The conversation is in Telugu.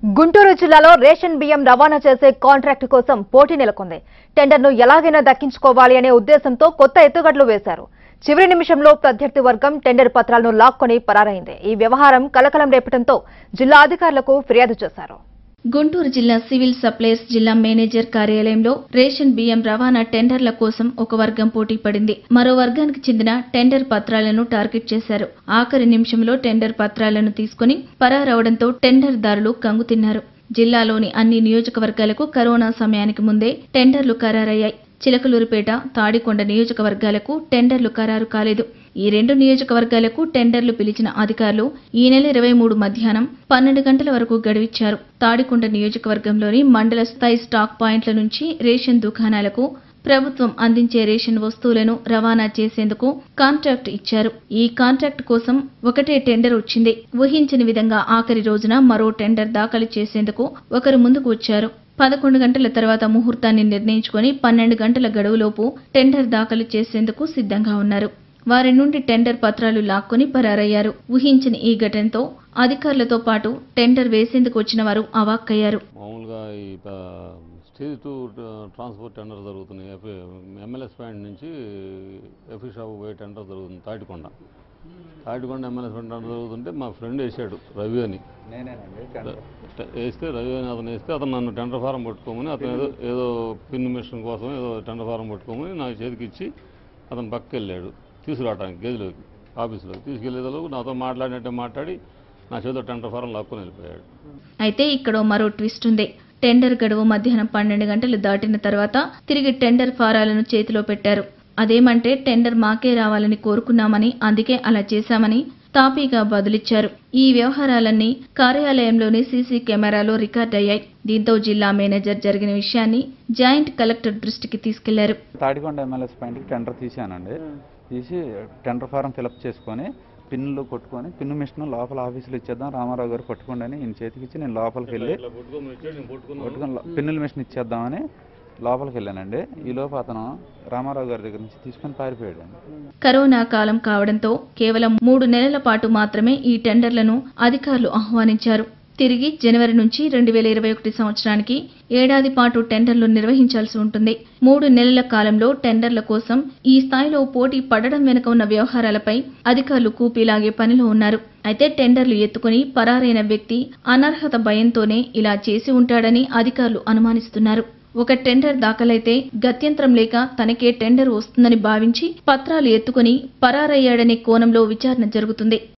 గుంటూరు జిల్లాలో రేషన్ బియ్యం రవాణా చేసే కాంట్రాక్టు కోసం పోటీ నెలకొంది టెండర్ను ఎలాగైనా దక్కించుకోవాలి అనే ఉద్దేశంతో కొత్త ఎత్తుగడలు వేశారు చివరి నిమిషంలో ప్రత్యర్థి వర్గం టెండర్ పత్రాలను లాక్కొని పరారైంది ఈ వ్యవహారం కలకలం రేపడంతో జిల్లా అధికారులకు ఫిర్యాదు చేశారు గుంటూరు జిల్లా సివిల్ సప్లైస్ జిల్లా మేనేజర్ కార్యాలయంలో రేషన్ బియ్యం రవాణా టెండర్ల కోసం ఒక వర్గం పోటీ పడింది మరో వర్గానికి చెందిన టెండర్ పత్రాలను టార్గెట్ చేశారు ఆఖరి నిమిషంలో టెండర్ పత్రాలను తీసుకుని పరారవడంతో టెండర్దారులు కంగుతిన్నారు జిల్లాలోని అన్ని నియోజకవర్గాలకు కరోనా సమయానికి ముందే టెండర్లు ఖరారయ్యాయి చిలకలూరుపేట తాడికొండ నియోజకవర్గాలకు టెండర్లు ఖరారు కాలేదు ఈ రెండు నియోజకవర్గాలకు టెండర్లు పిలిచిన అధికారులు ఈ నెల ఇరవై మూడు మధ్యాహ్నం పన్నెండు గంటల వరకు గడువిచ్చారు తాడికొండ నియోజకవర్గంలోని మండల స్థాయి స్టాక్ పాయింట్ల నుంచి రేషన్ దుకాణాలకు ప్రభుత్వం అందించే రేషన్ వస్తువులను రవాణా చేసేందుకు కాంట్రాక్ట్ ఇచ్చారు ఈ కాంట్రాక్ట్ కోసం ఒకటే టెండర్ వచ్చింది ఊహించని విధంగా ఆఖరి రోజున మరో టెండర్ దాఖలు చేసేందుకు ఒకరు ముందుకు వచ్చారు పదకొండు గంటల తర్వాత ముహూర్తాన్ని నిర్ణయించుకొని పన్నెండు గంటల గడువులోపు టెండర్ దాఖలు చేసేందుకు సిద్ధంగా ఉన్నారు వారి నుండి టెండర్ పత్రాలు లాక్కొని పరారయ్యారు ఊహించని ఈ ఘటనతో అధికారులతో పాటు టెండర్ వేసేందుకు వచ్చిన వారు అవాక్కయ్యారు మామూలుగా ఈ ప- స్టేజ్ టూ ట్రాన్స్పోర్ట్ టెండర్ జరుగుతున్నాయి ఎఫ్ ఎమ్మెల్యేస్ పాయింట్ నుంచి ఎఫీ షాప్ పోయే టెండర్ జరుగుతుంది Tatikonda Tatikonda MLAs point tender జరుగుతుంటే మా ఫ్రెండ్ వేసాడు రవి అని నేనేనండి టెండర్ ట- వేస్తే రవి అని అతను వేస్తే అతను నన్ను టెండర్ ఫారం పట్టుకోమని అతను ఏదో ఏదో పిన్ మిషన్ కోసం ఏదో టెండర్ ఫారం పట్టుకోమని నాకు చేతికి ఇచ్చి అతను పక్కకి వెళ్ళాడు తీసుకురావడానికి గదిలోకి ఆఫీసులోకి తీసుకెళ్ళేదలోపు నాతో మాట్లాడినట్టే మాట్లాడి నా చేతిలో టెండర్ ఫారం లాక్కొని వెళ్ళిపోయాడు అయితే ఇక్కడ మరో ట్విస్ట్ ఉంది టెండర్ గడువు మధ్యాహ్నం పన్నెండు గంటలు దాటిన తర్వాత తిరిగి టెండర్ ఫారాలను చేతిలో పెట్టారు అదేమంటే టెండర్ మాకే రావాలని కోరుకున్నామని అందుకే అలా చేశామని తాపీగా బదులిచ్చారు ఈ వ్యవహారాలన్నీ కార్యాలయంలోని సీసీ కెమెరాలో రికార్డ్ అయ్యాయి దీంతో జిల్లా మేనేజర్ జరిగిన విషయాన్ని జాయింట్ కలెక్టర్ దృష్టికి తీసుకెళ్లారు తాడికొండ ఎమ్మెల్యేస్ పాయింట్కి టెండర్ తీసానండి తీసి టెండర్ ఫారం ఫిలప్ చేసుకొని పిన్నులు కొట్టుకొని పిన్ను మిషన్ లోపల ఆఫీసులో ఇచ్చేద్దాం రామారావు గారు పట్టుకోండి అని ఈయన చేతికి ఇచ్చి నేను లోపలికి వెళ్ళి ఇట్లా పట్టుకోమని ఇచ్చాడు నేను పట్టుకున్నాను పట్టుకొని లో- పిన్నుల మిషన్ ఇచ్చేద్దామని లోపలికి వెళ్ళానండి ఈ లోపు అతను రామారావు గారి దగ్గర నుంచి తీసుకొని పారిపోయాడు కరోనా కాలం కావడంతో కేవలం మూడు నెలల పాటు మాత్రమే ఈ టెండర్లను అధికారులు ఆహ్వానించారు తిరిగి జనవరి నుంచి రెండు వేల ఇరవై ఒకటి సంవత్సరానికి ఏడాది పాటు టెండర్లు నిర్వహించాల్సి ఉంటుంది మూడు నెలల కాలంలో టెండర్ల కోసం ఈ స్థాయిలో పోటీ పడడం వెనుక ఉన్న వ్యవహారాలపై అధికారులు కూపీలాగే పనిలో ఉన్నారు అయితే టెండర్లు ఎత్తుకుని పరారైన వ్యక్తి అనర్హత భయంతోనే ఇలా చేసి ఉంటాడని అధికారులు అనుమానిస్తున్నారు ఒక టెండర్ దాఖలైతే గత్యంతరం లేక తనకే టెండర్ వస్తుందని భావించి పత్రాలు ఎత్తుకుని పరారయ్యాడనే కోణంలో విచారణ జరుగుతుంది